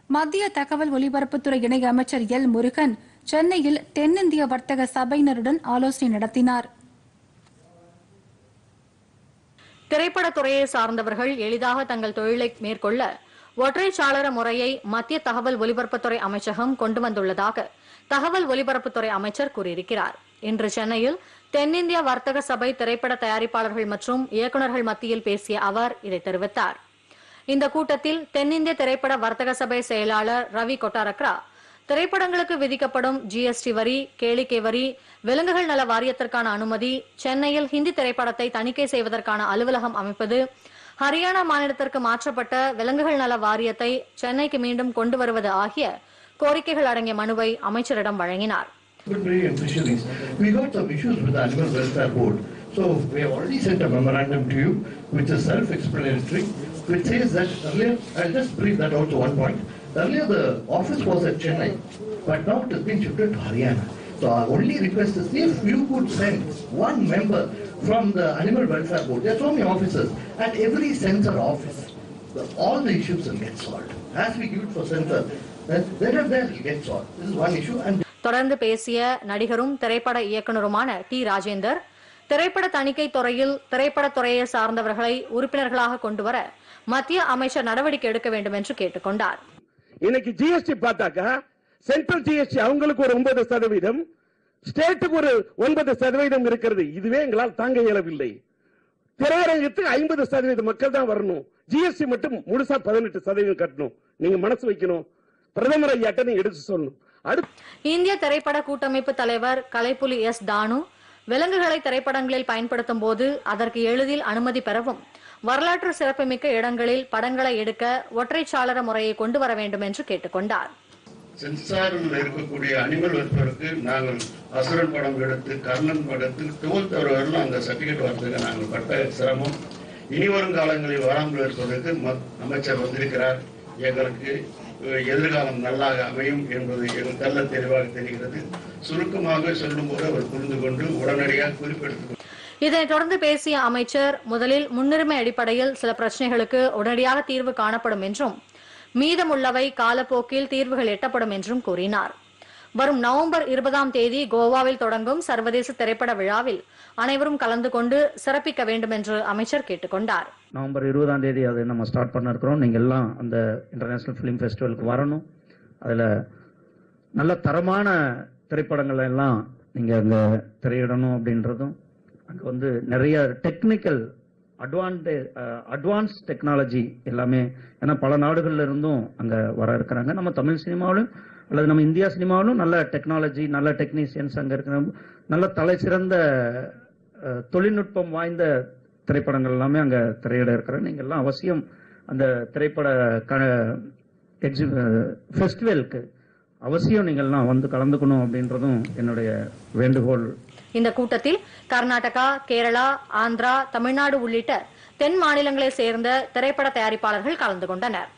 மத்திய தகவல் ஒலிபரப்புத்துறை இணை அமைச்சர் எல் முருகன் சென்னையில் தென்னிந்திய வர்த்தக சபையினருடன் ஆலோசனை நடத்தினார் திரைப்படத் துறையை சார்ந்தவர்கள் எளிதாக தங்கள் தொழிலை மேற்கொள்ள ஒற்றை சாளர முறையை மத்திய தகவல் ஒலிபரப்புத்துறை அமைச்சகம் கொண்டு வந்துள்ளதாக தகவல் ஒலிபரப்புத்துறை அமைச்சர் கூறியிருக்கிறார் இன்று சென்னையில் தென்னிந்திய வர்த்தக சபை திரைப்பட தயாரிப்பாளர்கள் மற்றும் இயக்குநர்கள் மத்தியில் பேசிய அவர் இதை தெரிவித்தார் இந்த கூட்டத்தில் தென்னிந்திய திரைப்பட வர்த்தக சபை செயலாளர் ரவி கொட்டாரக்ரா திரைப்படங்களுக்கு விதிக்கப்படும் ஜிஎஸ்டி வரி கேளிக்கை வரி விலங்குகள் நல வாரியத்திற்கான அனுமதி சென்னையில் ஹிந்தி திரைப்படத்தை தணிக்கை செய்வதற்கான அலுவலகம் அமைப்பது ஹரியானா மாநிலத்திற்கு மாற்றப்பட்ட விலங்குகள் நல வாரியத்தை சென்னைக்கு மீண்டும் கொண்டு வருவது ஆகிய கோரிக்கைகள் அடங்கிய மனுவை அமைச்சரிடம் வழங்கினார் Very and fisheries. We got some issues with the Animal Welfare Board. So we have already sent a memorandum to you, which is self-explanatory, which says that earlier, I'll just brief that out to one point. Earlier the office was at Chennai, but now it has been shifted to Haryana. So our only request is if you could send one member from the Animal Welfare Board, there are so many officers, at every censor office, the- all the issues will get solved. As we give it for censor, then there and there will get solved. This is one issue and தொடர்ந்து பேசிய நடிகரும் திரைப்பட இயக்குனருமான D Rajendar திரைப்பட தணிக்கை துறையில் திரைப்படத் துறையை சார்ந்தவர்களை உறுப்பினர்களாக கொண்டுவர மத்திய அமைச்சர் நடவடிக்கை எடுக்க வேண்டும் என்று கேட்டுக்கொண்டார் இன்னைக்கு ஜிஎஸ்டி பார்த்தாக்கா சென்ட்ரல் ஜிஎஸ்டி அவங்களுக்கு ஒரு ஒன்பது சதவீதம் ஸ்டேட்டுக்கு ஒரு ஒன்பது சதவீதம் இருக்கிறது இதுவே எங்களால் தாங்க இயலவில்லை திரையரங்கத்துக்கு ஐம்பது சதவீத மக்கள் தான் வரணும் ஜிஎஸ்டி மட்டும் முழுசா பதினெட்டு சதவீதம் கட்டணும் நீங்க மனசு வைக்கணும் பிரதமர் ஐயாட்ட நீங்க எடுத்து சொல்லணும் அடுத்து இந்திய திரைப்பட கூட்டமைப்பு தலைவர் கலைப்புலி எஸ் தானு விலங்குகளை திரைப்படங்களில் பயன்படுத்தும் போது அதற்கு எளிதில் அனுமதி பெறவும் வரலாற்று சிறப்புமிக்க இடங்களில் படங்களை எடுக்க ஒற்றைச்சாளர முறையை கொண்டு வர வேண்டும் என்று கேட்டுக்கொண்டார் சென்சாரில் இருக்கக்கூடிய அனிமல் வெல்ஃபேருக்கு நாங்கள் அசுரன் படம் எடுத்து கர்ணன் படத்து டுவெல்த் வரலாம் அந்த சர்டிபிகேட் வரதுக்கு நாங்கள் பட்ட சிரமம் இனி வரும் காலங்களில் வராமல் இருப்பதற்கு மத்- அமைச்சர் வந்திருக்கிறார் எங்களுக்கு அஹ், எதிர்காலம் நல்லாக அமையும் என்பது எங்களுக்கு தெல்ல தெளிவாக தெரிகிறது சுருக்கமாக சொல்லும்போது அவர் புரிந்து கொண்டு உடனடியாக குறிப்பெடுத்து இதனைத் தொடர்ந்து பேசிய அமைச்சர் முதலில் முன்னுரிமை அடிப்படையில் சில பிரச்சனைகளுக்கு உடனடியாக தீர்வு காணப்படும் என்றும் மீதமுள்ளவை காலப்போக்கில் தீர்வுகள் எட்டப்படும் என்றும் கூறினார் வரும் நவம்பர் இருபதாம் தேதி கோவாவில் தொடங்கும் சர்வதேச திரைப்பட விழாவில் அனைவரும் கலந்து கொண்டு சிறப்பிக்க வேண்டும் என்று அமைச்சர் கேட்டுக்கொண்டார் நவம்பர் இருபதாம் தேதி அதை நம்ம ஸ்டார்ட் பண்ண இருக்கிறோம் நீங்கள் எல்லாம் அந்த இன்டர்நேஷ்னல் ஃபிலிம் ஃபெஸ்டிவலுக்கு வரணும் அதில் நல்ல தரமான திரைப்படங்களை எல்லாம் நீங்கள் அங்கே திரையிடணும் அப்படின்றதும் அங்கே வந்து நிறைய டெக்னிக்கல் அட்வான்டே அட்வான்ஸ் டெக்னாலஜி எல்லாமே ஏன்னா பல நாடுகள்ல இருந்தும் அங்கே வர இருக்கிறாங்க நம்ம தமிழ் சினிமாவிலும் அல்லது நம்ம இந்தியா சினிமாவிலும் நல்ல டெக்னாலஜி நல்ல டெக்னீஷியன்ஸ் அங்கே இருக்கிற நல்ல தலை சிறந்த அஹ், தொழில்நுட்பம் வாய்ந்த திரைப்படங்கள் எல்லாமே அங்கே திரையிட இருக்கிற நீங்கள் எல்லாம் அவசியம் அந்த திரைப்பட க எக்ஸி ஃபெஸ்டிவலுக்கு அவசியம் நீங்கள்லாம் வந்து கலந்துக்கணும் அப்படின்றதும் என்னுடைய வேண்டுகோள் இந்த கூட்டத்தில் கர்நாடகா கேரளா ஆந்திரா தமிழ்நாடு உள்ளிட்ட தென் மாநிலங்களைச் சேர்ந்த திரைப்பட தயாரிப்பாளர்கள் கலந்து கொண்டனர்